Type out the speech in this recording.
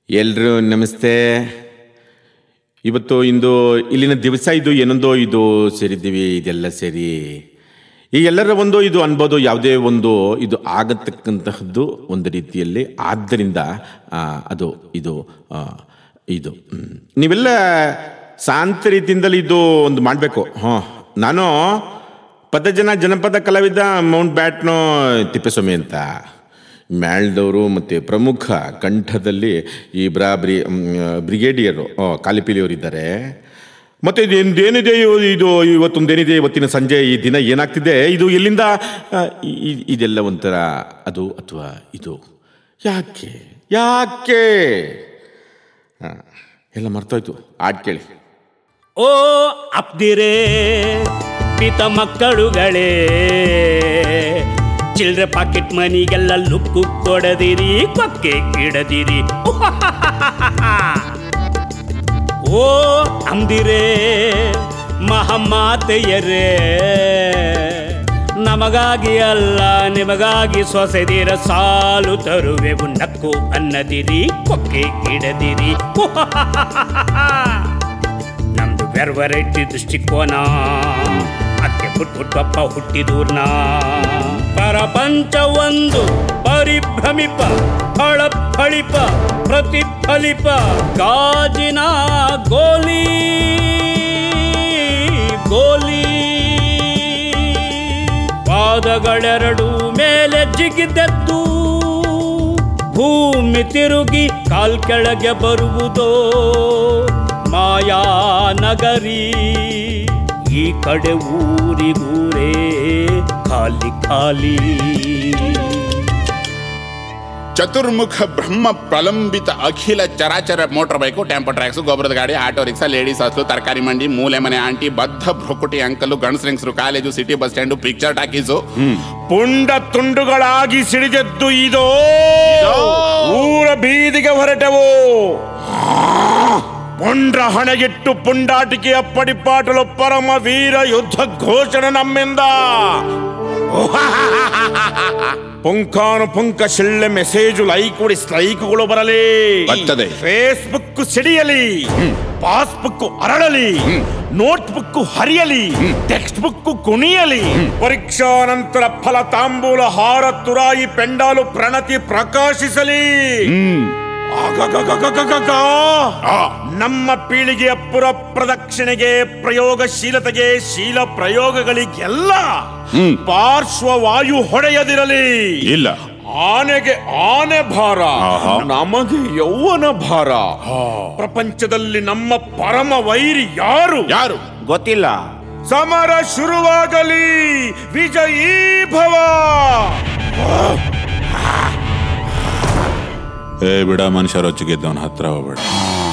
ಎಲ್ರು ನಮಸ್ತೆ ಇವತ್ತು ಇಂದು ಇಲ್ಲಿನ ದಿವಸ ಇದು ಏನೊಂದೋ ಇದು ಸೇರಿದ್ದೀವಿ ಇದೆಲ್ಲ ಸೇರಿ ಈ ಎಲ್ಲರ ಒಂದು ಇದು ಅನ್ಬೋದು ಯಾವುದೇ ಒಂದು ಇದು ಆಗತಕ್ಕಂತಹದ್ದು ಒಂದು ರೀತಿಯಲ್ಲಿ ಆದ್ದರಿಂದ ಆ, ಅದು ಇದು ಆ, ಇದು ಹ್ಮ್. ನೀವೆಲ್ಲ ಶಾಂತ ರೀತಿಯಿಂದಲೇ ಇದು ಒಂದು ಮಾಡಬೇಕು ಹಾಂ ನಾನು ಪದಜನ ಜನಪದ ಕಲಾವಿದ ಮೌಂಟ್ ಬ್ಯಾಟ್ನೋ ತಿಪ್ಪೇಸ್ವಾಮಿ ಅಂತ ಮ್ಯಾಳ್ದವರು ಮತ್ತು ಪ್ರಮುಖ ಕಂಠದಲ್ಲಿ ಈ ಬ್ರಾಬ್ರಿ ಬ್ರಿಗೇಡಿಯರು ಕಾಲಿಪಿಲಿಯವರು ಇದ್ದಾರೆ ಮತ್ತು ಇದು ಏನ್- ಏನಿದೆ ಇವು- ಇದು ಇವತ್ತೊಂದೇನಿದೆ ಇವತ್ತಿನ ಸಂಜೆ ಈ ದಿನ ಏನಾಗ್ತಿದೆ ಇದು ಎಲ್ಲಿಂದ ಆ, ಇ- ಇ- ಇದೆಲ್ಲ ಒಂಥರ ಅದು ಅಥವಾ ಇದು ಯಾಕೆ ಯಾಕೆ ಆ, ಎಲ್ಲ ಮರ್ತೋಯ್ತು ಹಾಡ್ ಕೇಳಿ ಓ ಅಪ್ದಿರೇ ಪಿತ ಮಕ್ಕಳುಗಳೇ ಚಿಲ್ಡ್ರೆ ಪಾಕೆಟ್ ಮನಿಗೆಲ್ಲ ಲುಕ್ಕು ಕೊಡದಿರಿ ಕೊಕ್ಕೆ ಇಡದಿರಿ ಓ ಅಂದಿರೇ ಮಹಮ್ಮಾತೆಯರೇ ನಮಗಾಗಿ ಅಲ್ಲ ನಿಮಗಾಗಿ ಸೊಸೆದಿರ ಸಾಲು ತರುವೆವು ನಕ್ಕು ಅನ್ನದಿರಿ ಕೊಕ್ಕೆ ಇಡದಿರಿ ನಮ್ದು ವೆರೈಟಿ ದೃಷ್ಟಿಕೋನ ಅದಕ್ಕೆ ಪುಟ್ ಪುಟ್ಟಪ್ಪ ಹುಟ್ಟಿದೂರ್ನ ಪ್ರಪಂಚ ಒಂದು ಪರಿಭ್ರಮಿಪ ಫಳಫಳಿಪ ಪ್ರತಿಫಲಿಪ ಗಾಜಿನ ಗೋಲಿ ಗೋಲಿ ಪಾದಗಳೆರಡು ಮೇಲೆ ಜಿಗಿದೆದ್ದು ಭೂಮಿ ತಿರುಗಿ ಕಾಲ್ ಕೆಳಗೆ ಬರುವುದೋ ಮಾಯಾ ನಗರಿ ಈ ಕಡೆ ಊರಿಗೂರೇ ಖಾಲಿ ಖಾಲಿ ಚತುರ್ಮುಖ ಬ್ರಹ್ಮ ಪ್ರಲಂಬಿತ ಅಖಿಲ ಚರಾಚರ ಮೋಟರ್ ಬೈಕು ಟೆಂಪೋ ಟ್ರ್ಯಾಕ್ಸ್ ಗೊಬ್ಬರದ ಗಾಡಿ ಆಟೋ ರಿಕ್ಷಾ ಲೇಡೀಸ್ ಹಸ್ಲು ತರಕಾರಿ ಮಂಡಿ ಮೂಲೆ ಮನೆ ಆಂಟಿ ಬದ್ಧ ಭ್ರುಕುಟಿ ಅಂಕಲು ಗಣಸರಿಂಗ್ಸ್ರು college city bus stand picture talkies ಪುಂಡ ತುಂಡುಗಳಾಗಿ ಸಿಡಿದದ್ದು ಇದು ಊರ ಬೀದಿಗೆ ಹೊರಟವು ಪುಂಡ್ರ ಹಣೆಗಿಟ್ಟು ಪುಂಡಾಟಿಕೆಯ ಪಡಿಪಾಟಲು ಪರಮ ವೀರ ಯುದ್ಧ ಘೋಷಣೆ ನಮ್ಮಿಂದ ಪುಂಖಾನು ಪುಂಕ ಶಿಳ್ಳೆ ಮೆಸೇಜು ಲೈಕ್ ಉಡಿ ಸ್ಟ್ರೈಕ್ಗಳು ಬರಲಿ ಬರ್ತದೆ. ಫೇಸ್ಬುಕ್ ಸಿಡಿಯಲಿ ಪಾಸ್ಬುಕ್ ಅರಳಲಿ ನೋಟ್ಬುಕ್ ಹರಿಯಲಿ ಟೆಕ್ಸ್ಟ್ ಬುಕ್ ಕುಣಿಯಲಿ ಪರೀಕ್ಷಾ ನಂತರ ಫಲ ತಾಂಬೂಲ ಹಾರ ತುರಾಯಿ ಪೆಂಡಾಲು ಪ್ರಣತಿ ಪ್ರಕಾಶಿಸಲಿ ಆಗಾಗಾಗಾಗಾಗಾಗಾ. ನಮ್ಮ ಪೀಳಿಗೆಯ ಪುರ ಪ್ರದಕ್ಷಿಣೆಗೆ ಪ್ರಯೋಗಶೀಲತೆಗೆ ಶೀಲ ಪ್ರಯೋಗಗಳಿಗೆಲ್ಲ ಪಾರ್ಶ್ವವಾಯು ಹೊಡೆಯದಿರಲಿ ಇಲ್ಲ ಆನೆಗೆ ಆನೆ ಭಾರ ಆಹಾ. ನಮಗೆ ಯೌವನ ಭಾರ ಪ್ರಪಂಚದಲ್ಲಿ ನಮ್ಮ ಪರಮ ವೈರಿ ಯಾರು ಯಾರು ಗೊತ್ತಿಲ್ಲ ಸಮರ ಶುರುವಾಗಲಿ ವಿಜಯೀ ಭವ ಏ ಬಿಡ ಮನುಷ್ಯರ ಹೊಚ್ಚಿಗೆದ್ದವನ ಹತ್ರ ಹೋಗ್ಬೇಡ